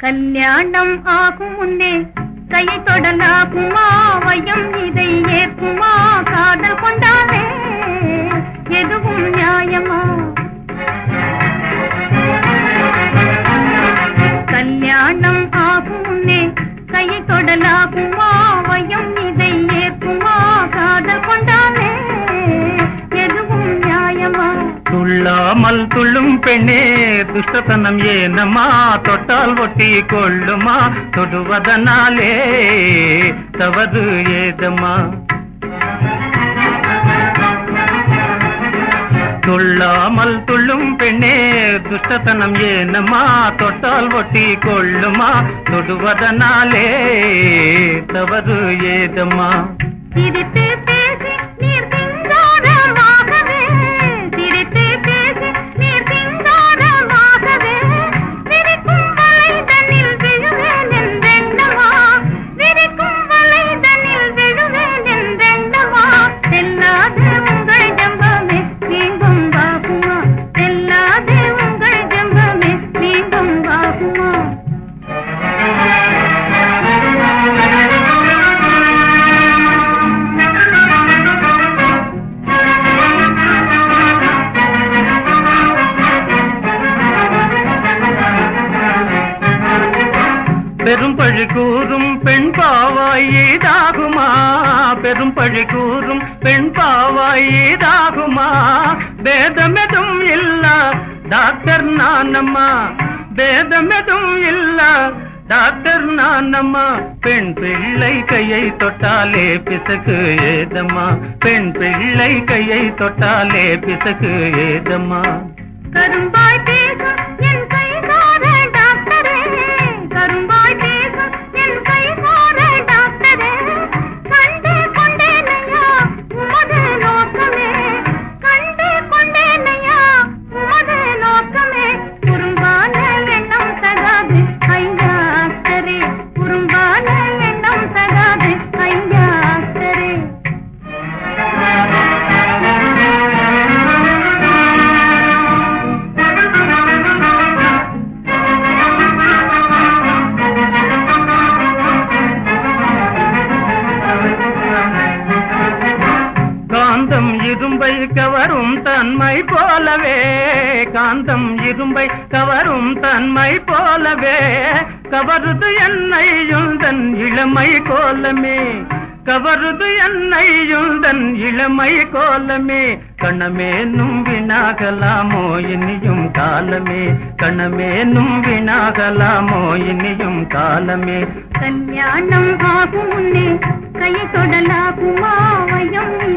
கல்யாணம் ஆகும் முன்னே கை தொடலாகுமா வயம் இதை ஏற்குமா காதல் கொண்டாலே எதுவும் நியாயமா கல்யாணம் ஆகும் முன்னே கை தொடலாகுமா வயம் இதை ஏற்குமா காதல் கொண்டாலே எதுவும் நியாயமா துள்ளாமல் துள்ளும் பெண்ணே துஷ்டத்தனம் ஏனம்மா தொட்டால் ஒட்டி கொள்ளுமா தொடுவதனாலே தவறு ஏதம்மா துள்ளாமல் துள்ளும் பெண்ணே துஷ்டத்தனம் ஏனம்மா தொட்டால் ஒட்டி கொள்ளுமா தொடுவதனாலே தவறு ஏதம்மா சிரித்து பேசி நீர் சிங்காரமாகவே சிரித்து பேசி நீர் சிங்காரமாகவே விரிக்கும் வலைதனில் விழுவேன் என்றெண்ணமா விரிக்கும் வலைதனில் விழுவேன் என்றெண்ணமா செல்லாது உங்கள் ஜம்பமே மீண்டும் வாகுமா செல்லாது உங்கள் ஜம்பமே மீண்டும் வாகுமா பெரும் பழி கூறும் பெண் பாவாய் ஈடாகுமா பெரும் பழி கூறும் பெண் பாவாய் ஈடாகுமா பேதமெதும் இல்ல டாக்டர் நானம்மா பேதமெதும் இல்ல டாக்டர் நானம்மா பெண் பிள்ளை கையை தொட்டாலே பிசகு ஏதம்மா பெண் பிள்ளை கையை தொட்டாலே பிசகு ஏதம்மா கரும்பாய் பேசும் என் கைகார டாக்டரே கரும்பாய் பேசும் என் கைகார டாக்டரே கண்டு கொண்டேனையா உமது நோக்கமே கண்டு கொண்டேனையா உமது நோக்கமே குறும்பான எண்ணம் தகாது ஐயா அக்கரே குறும்பான எண்ணம் தகாது ஐயா அக்கரே காந்தம் இரும்பை கவரும் தன்மை போலவே காந்தம் இரும்பை கவரும் தன்மை போலவே கவருது என்னை யுந்தன் இளமை கோலமே கவருது என்னை யுந்தன் இளமை கோலமே கணமேனும் வினாகலாமோ இனியும் காலமே கணமேனும் வினாகலாமோ இனியும் காலமே கல்யாணம் ஆகும் முன்னே கை தொடலாகுமா வயம்